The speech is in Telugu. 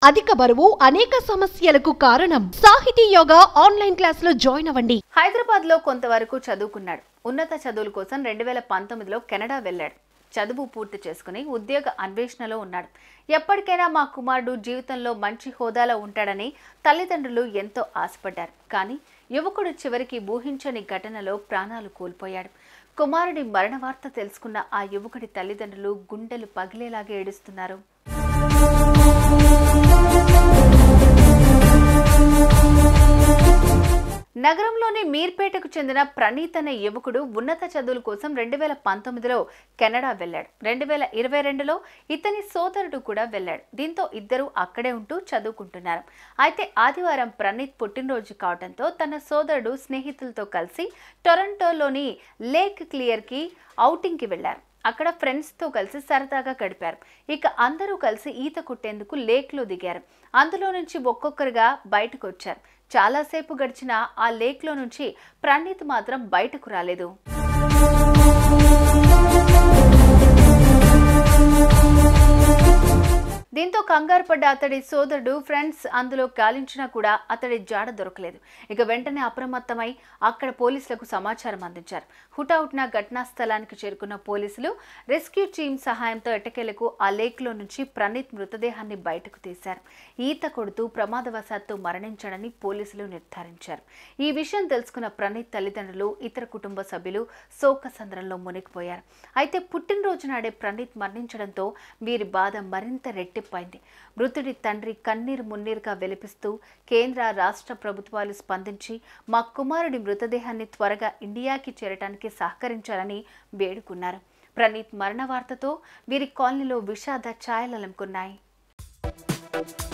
అధిక బరువు అనేక సమస్యలకు కారణం సాహితీ యోగా ఆన్లైన్ క్లాస్ లో జాయిన్ అవ్వండి హైదరాబాద్ లో కొంతవరకు చదువుకున్నాడు ఉన్నత చదువుల కోసం రెండు వేల పంతొమ్మిదిలో కెనడా వెళ్ళాడు చదువు పూర్తి చేసుకుని ఉద్యోగ అన్వేషణలో ఉన్నాడు ఎప్పటికైనా మా కుమారుడు జీవితంలో మంచి హోదాలో ఉంటాడని తల్లిదండ్రులు ఎంతో ఆశపడ్డారు కానీ యువకుడు చివరికి ఊహించని ఘటనలో ప్రాణాలు కోల్పోయాడు కుమారుడి మరణ వార్త తెలుసుకున్న ఆ యువకుడి తల్లిదండ్రులు గుండెలు పగిలేలాగా ఏడుస్తున్నారు నగరంలోని మీర్పేటకు చెందిన ప్రణీత్ అనే యువకుడు ఉన్నత చదువుల కోసం రెండు వేల పంతొమ్మిదిలో కెనడా వెళ్ళాడు రెండు వేల ఇరవై రెండులో ఇతని సోదరుడు కూడా వెళ్ళాడు దీంతో ఇద్దరు అక్కడే ఉంటూ చదువుకుంటున్నారు అయితే ఆదివారం ప్రణీత్ పుట్టినరోజు కావడంతో తన సోదరుడు స్నేహితులతో కలిసి టొరంటోలోని లేక్ క్లియర్కి ఔటింగ్కి వెళ్లారు అక్కడ ఫ్రెండ్స్తో కలిసి సరదాగా గడిపారు ఇక అందరూ కలిసి ఈత కొట్టేందుకు లేక్లో దిగారు అందులో నుంచి ఒక్కొక్కరుగా బయటకు వచ్చారు చాలాసేపు గడిచిన ఆ లేక్లో నుంచి ప్రణీత్ మాత్రం బయటకు రాలేదు దీంతో కంగారు పడ్డ అతడి సోదరుడు ఫ్రెండ్స్ అందులో గాలించినా కూడా అతడి జాడ దొరకలేదు ఇక వెంటనే అప్రమత్తమై అక్కడ పోలీసులకు సమాచారం అందించారు హుటాహుటిన ఘటనా స్థలానికి చేరుకున్న పోలీసులు రెస్క్యూ టీం సహాయంతో ఎటకేలకు ఆ లేక్లో నుంచి ప్రణీత్ మృతదేహాన్ని బయటకు తీశారు ఈత కొడుతూ ప్రమాదవశాత్తు మరణించాడని పోలీసులు నిర్ధారించారు ఈ విషయం తెలుసుకున్న ప్రణీత్ తల్లిదండ్రులు ఇతర కుటుంబ సభ్యులు శోకసంద్రంలో మునిగిపోయారు అయితే పుట్టినరోజు నాడే ప్రణీత్ మరణించడంతో వీరి బాధ మరింత రెట్టింపైంది మృతుడి తండ్రి కన్నీరు మున్నీరుగా వెలిపిస్తూ కేంద్ర రాష్ట్ర ప్రభుత్వాలు స్పందించి మా కుమారుడి మృతదేహాన్ని త్వరగా ఇండియాకి చేరటానికి సహకరించాలని వేడుకున్నారు ప్రణీత్ మరణ వార్తతో వీరి కాలనీలో విషాద ఛాయలలంకున్నాయి